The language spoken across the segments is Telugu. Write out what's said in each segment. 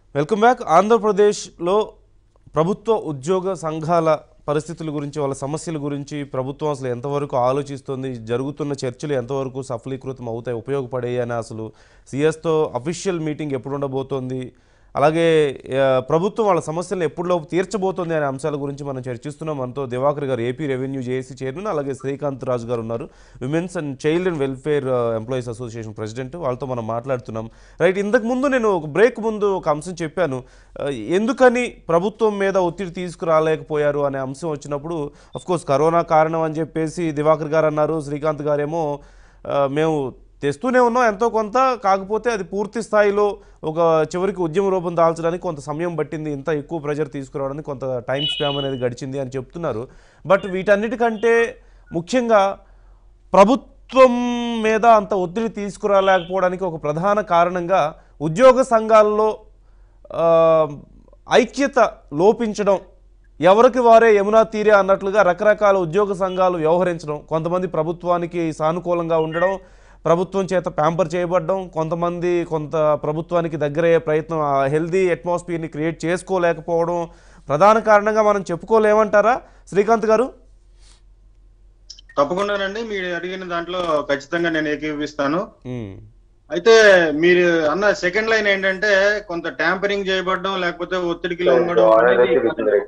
వెల్కమ్ బ్యాక్ ఆంధ్రప్రదేశ్లో ప్రభుత్వ ఉద్యోగ సంఘాల పరిస్థితుల గురించి వాళ్ళ సమస్యల గురించి ప్రభుత్వం అసలు ఎంతవరకు ఆలోచిస్తుంది జరుగుతున్న చర్చలు ఎంతవరకు సఫలీకృతం అవుతాయి ఉపయోగపడేవి అని అసలు సిఎస్తో అఫీషియల్ మీటింగ్ ఎప్పుడు ఉండబోతోంది అలాగే ఆ, ప్రభుత్వం వాళ్ళ సమస్యలను ఎప్పుడులోపు తీర్చబోతోంది అనే అంశాల గురించి మనం చర్చిస్తున్నాం మనతో దివాకర్ గారు ఏపీ రెవెన్యూ జేఏసీ చైర్మన్ అలాగే శ్రీకాంత్ రాజు గారు ఉన్నారు women's and child and welfare employees association president వాళ్ళతో మనం మాట్లాడుతున్నాం రైట్ ఇంతకు ముందు నేను ఒక బ్రేక్ ముందు ఒక అంశం చెప్పాను ఆ, ఎందుకని ప్రభుత్వం మీద ఒత్తిడి తీసుకురాలేకపోయారు అనే అంశం వచ్చినప్పుడు కోర్స్ కరోనా కారణం అని చెప్పేసి దివాకర్ గారు అన్నారు శ్రీకాంత్ గారేమో ఆ, మేము తెస్తూనే ఉన్నాం ఎంతో కొంత కాకపోతే అది పూర్తి స్థాయిలో ఒక చివరికి ఉద్యమ రూపం దాల్చడానికి కొంత సమయం పట్టింది ఇంత ఎక్కువ ప్రెజర్ తీసుకురావడానికి కొంత టైం స్పామ్ అనేది గడిచింది అని చెప్తున్నారు బట్ వీటన్నిటికంటే ముఖ్యంగా ప్రభుత్వం మీద అంత ఒత్తిడి తీసుకురాలేకపోవడానికి ఒక ప్రధాన కారణంగా ఉద్యోగ సంఘాల్లో ఆ, ఐక్యత లోపించడం ఎవరికి వారే యమునా తీరే అన్నట్లుగా రకరకాల ఉద్యోగ సంఘాలు వ్యవహరించడం కొంతమంది ప్రభుత్వానికి సానుకూలంగా ఉండడం ప్రభుత్వం చేత ప్యాంపర్ చేయబడడం కొంతమంది కొంత ప్రభుత్వానికి దగ్గరయ్యే ప్రయత్నం ఆ హెల్దీ అట్మాస్ఫియర్ని క్రియేట్ చేసుకోలేకపోవడం ప్రధాన కారణంగా మనం చెప్పుకోలేమంటారా శ్రీకాంత్ గారు తప్పకుండానండి మీరు అడిగిన దాంట్లో ఖచ్చితంగా నేను ఏకీభవిస్తాను ఉమ్, అయితే మీరు అన్న సెకండ్ లైన్ ఏంటంటే కొంత ట్యాంపరింగ్ చేయబడడం లేకపోతే ఒత్తిడికి లొంగడం అనేది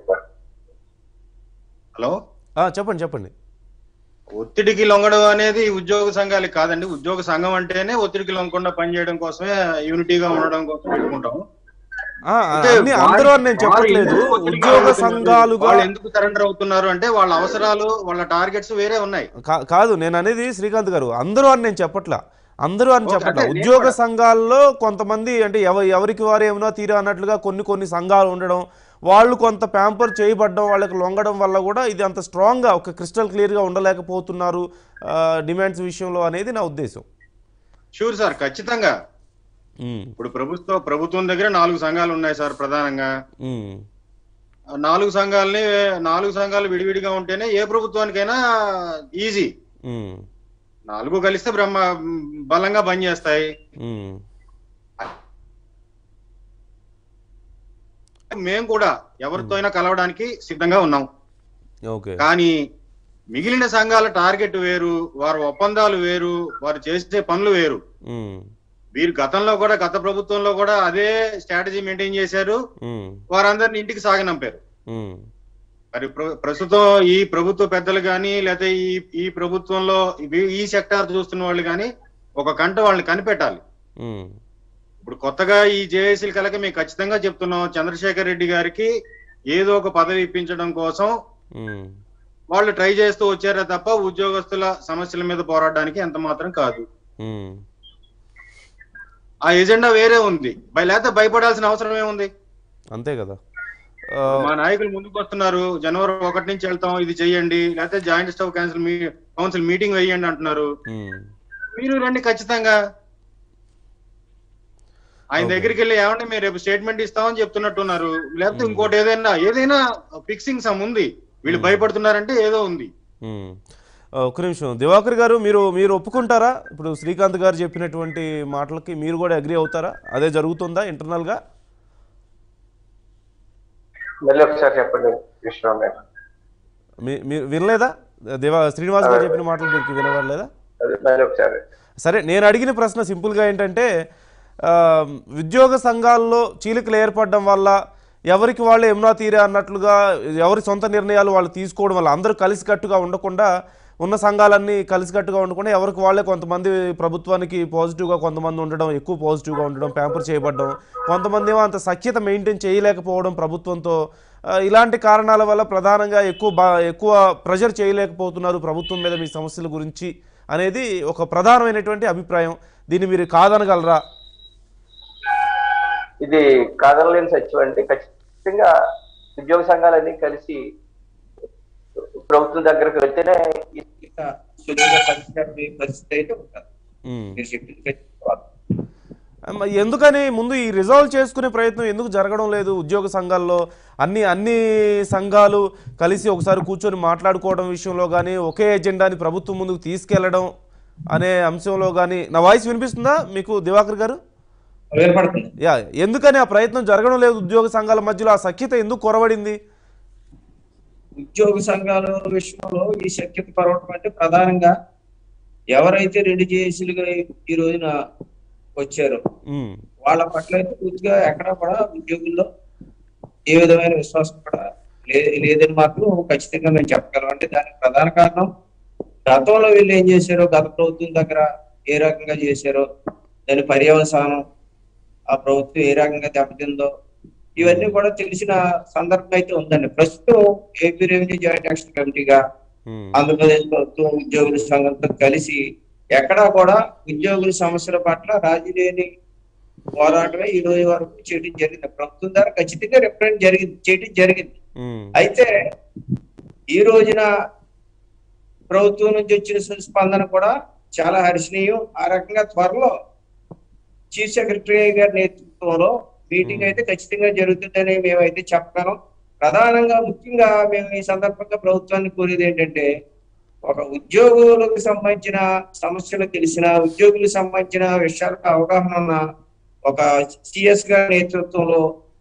హలో ఆ, చెప్పండి చెప్పండి ఒత్తిడికి లొంగడం అనేది ఉద్యోగ సంఘాలకి కాదండి ఉద్యోగ సంఘం అంటేనే ఒత్తిడికి లొంగకుండా పనిచేయడం కోసమే యూనిటీగా ఉండడం కోసం పెట్టుకుంటాం ఆ, అంటే అన్ని అందరూ అని నేను వాళ్ళు చెప్పట్లేదు ఎందుకు ఒత్తిడికి ఉద్యోగ లొంగుతున్నారు? సంఘాలుగా వాళ్ళు ఎందుకు సరెండర్ అవుతున్నారు అంటే వాళ్ళ అవసరాలు వాళ్ళ టార్గెట్స్ వేరే ఉన్నాయి కా- కాదు నేను అనేది శ్రీకాంత్ గారు అందరూ అని నేను చెప్పట్లా అందరూ అని ఓకే, చెప్పట్లా అంటే నేను ఉద్యోగ కూడా- సంఘాల్లో కొంతమంది అంటే ఎవ ఎవరికి వారు ఏమన్నా తీరా అన్నట్లుగా కొన్ని కొన్ని సంఘాలు ఉండడం వాళ్ళు కొంత ప్యాంపర్ చేయబడడం వాళ్ళకి లొంగడం వల్ల కూడా ఇది అంత స్ట్రాంగ్గా ఒక క్రిస్టల్ క్లియర్గా ఉండలేకపోతున్నారు డిమాండ్స్ విషయంలో అనేది నా ఉద్దేశం షూర్ సార్ ఖచ్చితంగా ఉమ్, ఇప్పుడు ప్రభుత్వ ప్రభుత్వం దగ్గర నాలుగు సంఘాలు ఉన్నాయి సార్ ప్రధానంగా ఉమ్, ఆ నాలుగు సంఘాలని నాలుగు సంఘాలు విడివిడిగా ఉంటేనే ఏ ప్రభుత్వానికైనా ఈజీ ఉమ్, నాలుగు కలిస్తే బ్రహ్మ బలంగా పనిచేస్తాయి ఉమ్, మేము కూడా ఎవరితో అయినా కలవడానికి సిద్ధంగా ఉన్నాం ఓకే కానీ మిగిలిన సంఘాల టార్గెట్ వేరు వారి ఒప్పందాలు వేరు వారు చేసే పనులు వేరు ఉమ్, వీరు గతంలో కూడా గత ప్రభుత్వంలో కూడా అదే స్ట్రాటజీ మెయింటైన్ చేశారు ఉమ్, వారందరిని ఇంటికి సాగనంపారు ఉమ్, మరి ప్ర- ప్రస్తుతం ఈ ప్రభుత్వ పెద్దలు కానీ లేకపోతే ఈ ఈ ప్రభుత్వంలో ఇవి- ఈ సెక్టార్ చూస్తున్న వాళ్ళు కానీ ఒక కంట వాళ్ళని కనిపెట్టాలి ఉమ్, ఇప్పుడు కొత్తగా ఈ జేఏసీలు కలక మేము ఖచ్చితంగా చెప్తున్నాం చంద్రశేఖర్ రెడ్డి గారికి ఏదో ఒక పదవి ఇప్పించడం కోసం ఉమ్, వాళ్ళు ట్రై చేస్తూ వచ్చారే తప్ప ఉద్యోగస్తుల సమస్యల మీద పోరాడడానికి ఎంత మాత్రం కాదు ఉమ్. ఆ ఎజెండా వేరే ఉంది బై లేకపోతే భయపడాల్సిన అవసరం ఏముంది అంతే కదా ఆ, మా నాయకులు ముందుకు వస్తున్నారు జనవరి ఒకటి నుంచి వెళ్తాం ఇది చెయ్యండి లేకపోతే జాయింట్ స్టాఫ్ కౌన్సిల్ మీ కౌన్సిల్ మీటింగ్ వేయండి అంటున్నారు ఉమ్. మీరు రండి ఖచ్చితంగా ఆయన Okay. దగ్గరికి వెళ్ళి ఏమంటే మీరు రేపు స్టేట్మెంట్ ఇస్తామని చెప్తున్నట్టున్నారు లేకపోతే Hmm. ఇంకోటి ఏదైనా ఏదైనా ఫిక్సింగ్ సమ్ ఉంది వీళ్ళు Hmm. భయపడుతున్నారంటే ఏదో ఉంది మ్మ్. ఆ, ఒక్క నిమిషం దివాకర్ గారు మీరు మీరు ఒప్పుకుంటారా ఇప్పుడు శ్రీకాంత్ గారు చెప్పినటువంటి మాటలకి మీరు కూడా అగ్రి అవుతారా అదే జరుగుతుందా ఇంటర్నల్గా మళ్ళీ ఒకసారి చెప్పండి విశ్వం గారు మీ మీరు వినలేదా దేవా శ్రీనివాస్ గారు చెప్పిన మాటలు మీకు వినవలేదా అదే మళ్ళీ ఒకసారి సరే నేను అడిగిన ప్రశ్న సింపుల్గా ఏంటంటే ఆ, ఉద్యోగ సంఘాల్లో చీలికలు ఏర్పడడం వల్ల ఎవరికి వాళ్ళు ఎమ్నా తీరే అన్నట్లుగా ఎవరి సొంత నిర్ణయాలు వాళ్ళు తీసుకోవడం వల్ల అందరూ కలిసికట్టుగా ఉండకుండా ఉన్న సంఘాలన్నీ కలిసికట్టుగా ఉండకుండా ఎవరికి వాళ్ళే కొంతమంది ప్రభుత్వానికి పాజిటివ్గా కొంతమంది ఉండడం ఎక్కువ పాజిటివ్గా ఉండడం ప్యాంపర్ చేయబడడం కొంతమంది ఏమో అంత సఖ్యత మెయింటైన్ చేయలేకపోవడం ప్రభుత్వంతో ఆ, ఇలాంటి కారణాల వల్ల ప్రధానంగా ఎక్కువ బా ఎక్కువ ప్రెషర్ చేయలేకపోతున్నారు ప్రభుత్వం మీద మీ సమస్యల గురించి అనేది ఒక ప్రధానమైనటువంటి అభిప్రాయం దీన్ని మీరు కాదనగలరా ఇది కాదనలేని సత్యం అంటే ఖచ్చితంగా ఉద్యోగ సంఘాలన్నీ కలిసి ప్రభుత్వం దగ్గరకు వెళ్తేనే ఇంత సులువుగా పరిష్కారమయ్యే పరిస్థితి అయితే ఉంటుంది ఉమ్. మీరు చెప్పింది ఖచ్చితంగా. అమ్మ, ఎందుకని ముందు ఈ రిజాల్వ్ చేసుకునే ప్రయత్నం ఎందుకు జరగడం లేదు ఉద్యోగ సంఘాల్లో అన్ని అన్ని సంఘాలు కలిసి ఒకసారి కూర్చొని మాట్లాడుకోవడం విషయంలో కానీ ఒకే ఎజెండాని ప్రభుత్వం ముందుకు తీసుకెళ్లడం అనే అంశంలో కానీ నా వాయిస్ వినిపిస్తుందా మీకు దివాకర్ గారు ఏర్పడుతుంది యా ఎందుకని ఆ ప్రయత్నం జరగడం లేదు ఉద్యోగ సంఘాల మధ్యలో ఆ సఖ్యత ఎందుకు కొరవడింది ఉద్యోగ సంఘాల విషయంలో ఈ శక్యత పరవటం అంటే ప్రధానంగా ఎవరైతే రెండు జేఏసీలుగా ఈ రోజున వచ్చారో ఉమ్, వాళ్ళ పట్ల అయితే పూర్తిగా ఎక్కడ కూడా ఉద్యోగుల్లో ఏ విధమైన విశ్వాసం కూడా లే- లేదని మాత్రం ఖచ్చితంగా మేము చెప్పగలం అంటే దానికి ప్రధాన కారణం గతంలో వీళ్ళు ఏం చేశారో గత ప్రభుత్వం దగ్గర ఏ రకంగా చేశారో దాని పర్యవసానం ఆ ప్రభుత్వం ఏ రకంగా దెబ్బతిందో ఇవన్నీ కూడా తెలిసిన సందర్భం అయితే ఉందండి ప్రస్తుతం ఏపీ రెవెన్యూ జాయింట్ యాక్షన్ కమిటీగా ఉమ్, ఆంధ్రప్రదేశ్ ప్రభుత్వం ఉద్యోగుల సంఘంతో కలిసి ఎక్కడా కూడా ఉద్యోగుల సమస్యల పట్ల రాజీ లేని పోరాటమే ఈ రోజు వరకు చేయడం జరిగింది ప్రభుత్వం ద్వారా ఖచ్చితంగా రిప్రజెంట్ జరిగింది చేయడం జరిగింది ఉమ్, అయితే ఈ రోజున ప్రభుత్వం నుంచి వచ్చిన స్పందన కూడా చాలా హర్షణీయం ఆ రకంగా త్వరలో చీఫ్ సెక్రటరీ గారి నేతృత్వంలో మీటింగ్ అయితే ఖచ్చితంగా జరుగుతుందని మేమైతే చెప్పగలం ప్రధానంగా ముఖ్యంగా మేము ఈ సందర్భంగా ప్రభుత్వాన్ని కోరేది ఏంటంటే ఒక ఉద్యోగులకు సంబంధించిన సమస్యలు తెలిసిన ఉద్యోగులకు సంబంధించిన విషయాలకు అవగాహన ఉన్న ఒక సిఎస్ గారి నేతృత్వంలో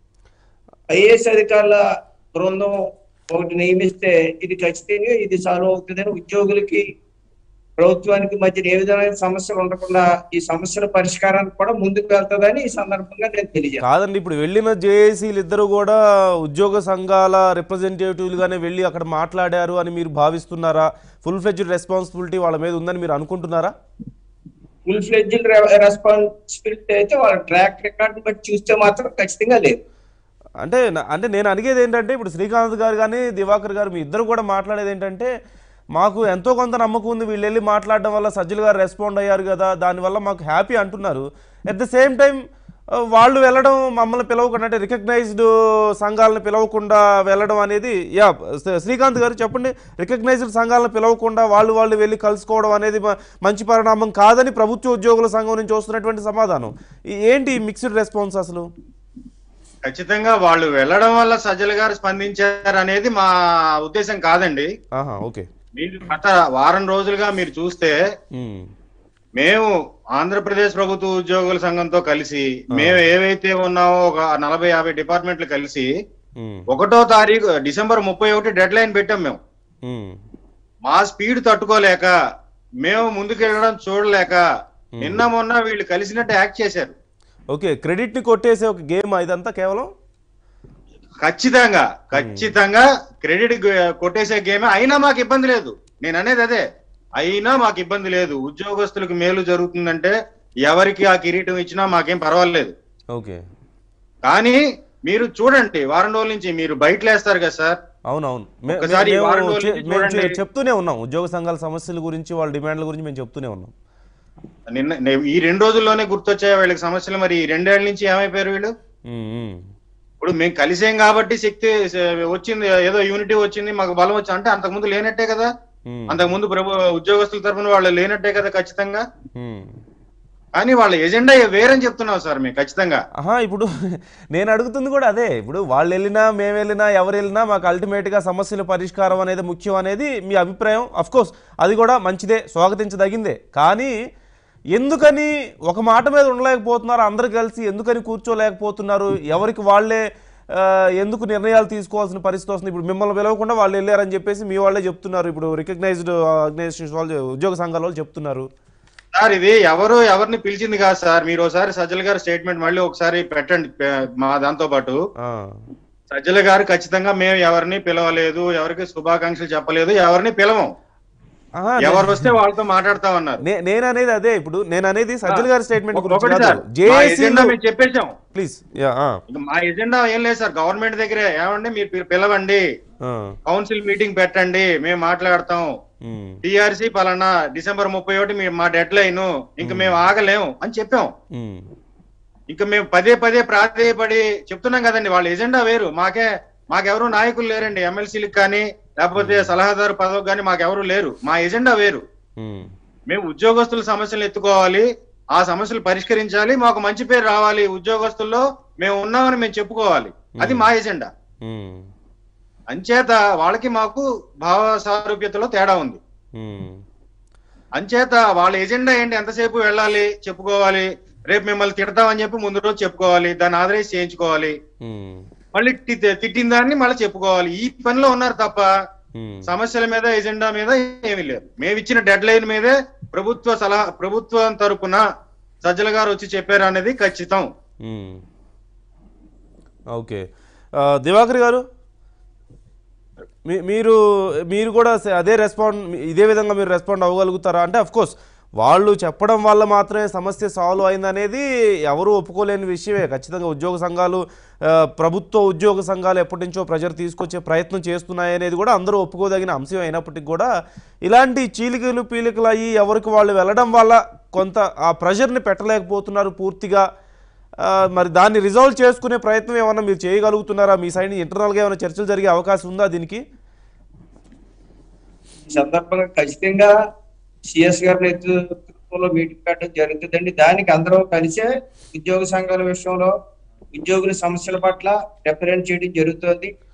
ఐఏఎస్ అధికారుల బృందం ఒకటి నియమిస్తే ఇది ఖచ్చితంగా ఇది సాల్వ్ అవుతుందని ఉద్యోగులకి ప్రభుత్వానికి మధ్య ఏ విధమైన సమస్యలు ఉండకుండా ఈ సమస్యల పరిష్కారానికి కూడా ముందుకు వెళ్తుందని ఈ సందర్భంగా నేను తెలియజేస్తాను కాదండి ఇప్పుడు వెళ్ళిన జేఏసీలు ఇద్దరు కూడా ఉద్యోగ సంఘాల రిప్రజెంటేటివ్లుగానే వెళ్ళి అక్కడ మాట్లాడారు అని మీరు భావిస్తున్నారా ఫుల్ ఫ్లెడ్జ్డ్ రెస్పాన్సిబిలిటీ వాళ్ళ మీద ఉందని మీరు అనుకుంటున్నారా ఫుల్ ఫ్లెడ్జ్డ్ రెస్పాన్సిబిలిటీ అయితే వాళ్ళ ట్రాక్ రికార్డ్ బట్టి చూస్తే మాత్రం ఖచ్చితంగా లేదు అంటే నా- అంటే నేను అడిగేది ఏంటంటే ఇప్పుడు శ్రీకాంత్ గారు కానీ దివాకర్ గారు మీ ఇద్దరు కూడా మాట్లాడేది ఏంటంటే మాకు ఎంతో కొంత నమ్మకం ఉంది వీళ్ళు వెళ్ళి మాట్లాడడం వల్ల సజ్జలు గారు రెస్పాండ్ అయ్యారు కదా దానివల్ల మాకు హ్యాపీ అంటున్నారు అట్ ద సేమ్ టైం వాళ్ళు వెళ్ళడం మమ్మల్ని పిలవకుండా అంటే రికగ్నైజ్డ్ సంఘాలను పిలవకుండా వెళ్ళడం అనేది యా శ్రీ- శ్రీకాంత్ గారు చెప్పండి రికగ్నైజ్డ్ సంఘాలను పిలవకుండా వాళ్ళు వాళ్ళు వెళ్ళి కలుసుకోవడం అనేది మ- మంచి పరిణామం కాదని ప్రభుత్వ ఉద్యోగుల సంఘం నుంచి వస్తున్నటువంటి సమాధానం ఈ- ఏంటి మిక్స్డ్ రెస్పాన్స్ అసలు ఖచ్చితంగా వాళ్ళు వెళ్ళడం వల్ల సజ్జల గారు స్పందించారు అనేది మా ఉద్దేశం కాదండి ఆహా ఓకే మీరు గత వారం రోజులుగా మీరు చూస్తే ఉమ్, మేము ఆంధ్రప్రదేశ్ ప్రభుత్వ ఉద్యోగుల సంఘంతో కలిసి మేము ఏవైతే ఉన్నామో ఒక నలభై యాభై డిపార్ట్మెంట్లు కలిసి ఉమ్, ఒకటో తారీఖు డిసెంబర్ ముప్పై ఒకటి డెడ్ లైన్ పెట్టాం మేము ఉమ్, మా స్పీడ్ తట్టుకోలేక మేము ముందుకెళ్ళడం చూడలేక నిన్న మొన్న వీళ్ళు కలిసినట్టు యాక్ట్ చేశారు ఓకే క్రెడిట్ ని కొట్టేసే ఒక గేమ్ ఇదంతా కేవలం ఖచ్చితంగా ఖచ్చితంగా క్రెడిట్ కొట్టేసే గేమే అయినా మాకు ఇబ్బంది లేదు నేను అనేది అదే అయినా మాకు ఇబ్బంది లేదు ఉద్యోగస్తులకు మేలు జరుగుతుందంటే ఎవరికి ఆ కిరీటం ఇచ్చినా మాకేం పర్వాలేదు ఓకే కానీ మీరు చూడండి వారం రోజుల నుంచి మీరు బయటలేస్తారు కదా సార్ అవునవును మే- ఒకసారి మేము వారం రోజుల చె- నుంచి మేము చె- చూడండి. చెప్తూనే ఉన్నాం ఉద్యోగ సంఘాల సమస్యల గురించి వాళ్ళ డిమాండ్ల గురించి మేము చెప్తూనే ఉన్నాం నిన్న నే- ఈ రెండు రోజుల్లోనే గుర్తొచ్చాయి వీళ్ళకి సమస్యలు మరి ఈ రెండేళ్ల నుంచి ఏమైపోయారు వీళ్ళు ఉమ్, ఉమ్, ఇప్పుడు మేము కలిసేం కాబట్టి శక్తి స- వచ్చింది ఏదో యూనిటీ వచ్చింది మాకు బలం వచ్చింది అంటే అంతకుముందు లేనట్టే కదా ఉమ్, అంతకుముందు ప్రభు ఉద్యోగస్తుల తరఫున వాళ్ళు లేనట్టే కదా ఖచ్చితంగా ఉమ్. కానీ వాళ్ళ ఎజెండా వేరని చెప్తున్నాం సార్ మేము ఖచ్చితంగా ఆహా ఇప్పుడు నేను అడుగుతుంది కూడా అదే ఇప్పుడు వాళ్ళు వెళ్ళినా మేము వెళ్ళినా ఎవరు వెళ్ళినా మాకు అల్టిమేట్గా సమస్యల పరిష్కారం అనేది ముఖ్యం అనేది మీ అభిప్రాయం అఫ్ కోర్స్ అది కూడా మంచిదే స్వాగతించదగిందే కానీ ఎందుకని ఒక మాట మీద ఉండలేకపోతున్నారు అందరు కలిసి ఎందుకని కూర్చోలేకపోతున్నారు ఎవరికి వాళ్ళే ఆ, ఎందుకు నిర్ణయాలు తీసుకోవాల్సిన పరిస్థితి వస్తుంది ఇప్పుడు మిమ్మల్ని పిలవకుండా వాళ్ళు వెళ్ళారని చెప్పేసి మీ వాళ్ళే చెప్తున్నారు ఇప్పుడు రికగ్నైజ్డ్ ఆర్గనైజేషన్స్ వాళ్ళు ఉద్యోగ సంఘాల వాళ్ళు చెప్తున్నారు సార్ ఇది ఎవరు ఎవరిని పిలిచింది కాదు సార్ మీరు ఒకసారి సజ్జల గారి స్టేట్మెంట్ మళ్ళీ ఒకసారి పెట్టండి పే- మా దాంతో పాటు ఆ, సజ్జల గారు ఖచ్చితంగా మేము ఎవరిని పిలవలేదు ఎవరికి శుభాకాంక్షలు చెప్పలేదు ఎవరిని పిలవం ఆహా, ఎవరు వస్తే వాళ్ళతో మాట్లాడతామన్నారు నే- నేను అనేది అదే ఇప్పుడు నేను అనేది సజ్జల గారి స్టేట్మెంట్ ఒక- గురించి ఒకటి కాదు సార్ మా జేఏసీ ఎజెండా మేము చెప్పేశాం ప్లీజ్ యా ఆ, ఇక మా ఎజెండా ఏం లేదు సార్ గవర్నమెంట్ దగ్గరే ఏమండి మీరు పి- పిలవండి ఆ, కౌన్సిల్ మీటింగ్ పెట్టండి మేము మాట్లాడతాం ఉమ్, టిఆర్సీ పలానా డిసెంబర్ ముప్పై ఒకటి మీ- మా డెడ్ లైన్ ఇంకా మేము ఆగలేము అని చెప్పాం ఉమ్, ఇంకా మేము పదే పదే ప్రాధేయపడి చెప్తున్నాం కదండి వాళ్ళ ఎజెండా వేరు మాకే మాకెవరు నాయకులు లేరండి ఎమ్మెల్సీలకు కానీ లేకపోతే సలహాదారు పదవి కానీ మాకెవరు లేరు మా ఎజెండా వేరు ఉమ్, మేము ఉద్యోగస్తుల సమస్యలు ఎత్తుకోవాలి ఆ సమస్యలు పరిష్కరించాలి మాకు మంచి పేరు రావాలి ఉద్యోగస్తుల్లో మేము ఉన్నామని మేము చెప్పుకోవాలి అది మా ఎజెండా ఉమ్, అంచేత వాళ్ళకి మాకు భావ సారూప్యతలో తేడా ఉంది ఉమ్, అంచేత వాళ్ళ ఎజెండా ఏంటి ఎంతసేపు వెళ్ళాలి చెప్పుకోవాలి రేపు మిమ్మల్ని తిడతామని చెప్పి ముందు రోజు చెప్పుకోవాలి దాన్ని ఆదరేసి చేయించుకోవాలి ఉమ్, మళ్ళీ తి- తిట్టిన దాన్ని మళ్ళీ చెప్పుకోవాలి ఈ పనిలో ఉన్నారు తప్ప ఉమ్, సమస్యల మీద ఎజెండా మీద ఏమీ లేదు మేము ఇచ్చిన డెడ్ లైన్ మీదే ప్రభుత్వ సలహా ప్రభుత్వం తరపున సజ్జల గారు వచ్చి చెప్పారు అనేది ఖచ్చితం ఉమ్. ఓకే ఆ, దివాకర్ గారు మీ- మీరు మీరు కూడా సే- అదే రెస్పాండ్ ఇదే విధంగా మీరు రెస్పాండ్ అవ్వగలుగుతారా అంటే అఫ్ కోర్స్ వాళ్ళు చెప్పడం వల్ల మాత్రమే సమస్య సాల్వ్ అయిందనేది ఎవరు ఒప్పుకోలేని విషయమే ఖచ్చితంగా ఉద్యోగ సంఘాలు ఆ, ప్రభుత్వ ఉద్యోగ సంఘాలు ఎప్పటి నుంచో ప్రజలు తీసుకొచ్చే ప్రయత్నం చేస్తున్నాయి అనేది కూడా అందరూ ఒప్పుకోదగిన అంశం అయినప్పటికీ కూడా ఇలాంటి చీలికలు పీలికలు అయ్యి ఎవరికి వాళ్ళు వెళ్ళడం వల్ల కొంత ఆ ప్రెషర్ని పెట్టలేకపోతున్నారు పూర్తిగా ఆ, మరి దాన్ని రిజాల్వ్ చేసుకునే ప్రయత్నం ఏమన్నా మీరు చేయగలుగుతున్నారా మీ సైడ్ ఇంటర్నల్గా ఏమైనా చర్చలు జరిగే అవకాశం ఉందా దీనికి ఈ సందర్భంగా ఖచ్చితంగా సిఎస్ గారి నేతృత్వంలో మీటింగ్ పెట్టడం జరుగుతుందండి దానికి అందరూ కలిసే ఉద్యోగ సంఘాల విషయంలో ఉద్యోగుల సమస్యల పట్ల రిప్రజెంట్ చేయడం జరుగుతుంది